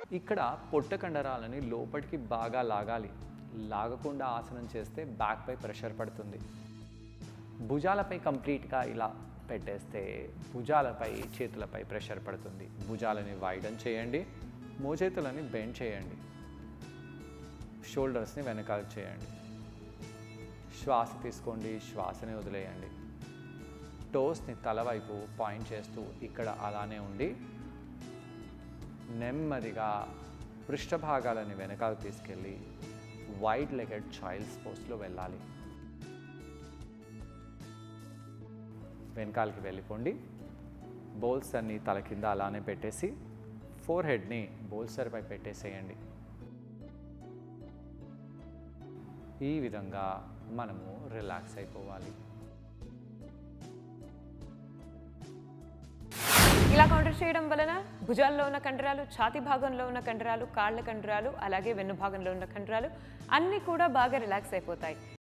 ఇక్కడ పొట్ట కండరాలని లోపలికి బాగా లాగాలి లాగకుండా ఆసనం చేస్తే బ్యాక్ పై ప్రెషర్ పడుతుంది భుజాలపై కంప్లీట్గా ఇలా పెట్టేస్తే భుజాలపై చేతులపై ప్రెషర్ పడుతుంది భుజాలని వైడన్ చేయండి మోచేతులని బెండ్ చేయండి షోల్డర్స్ని వెనకాల చేయండి శ్వాస తీసుకోండి శ్వాసని వదిలేయండి టోస్ని తలవైపు పాయింట్ చేస్తూ ఇక్కడ అలానే ఉండి నెమ్మదిగా పృష్ఠభాగాలని వెనకాల తీసుకెళ్ళి వైడ్ లెగెడ్ చైల్డ్స్ పోస్ట్లో వెళ్ళాలి వెనకాలకి వెళ్ళిపోండి బోల్స్ అన్ని తల కింద అలానే పెట్టేసి ఫోర్ హెడ్ని బోల్సర్పై పెట్టేసేయండి ఈ విధంగా మనము రిలాక్స్ అయిపోవాలి ఇలా కౌంటర్ చేయడం వలన భుజాల్లో ఉన్న కండరాలు ఛాతి భాగంలో ఉన్న కండరాలు కాళ్ళ కండరాలు అలాగే వెన్ను భాగంలో ఉన్న కండరాలు అన్నీ కూడా బాగా రిలాక్స్ అయిపోతాయి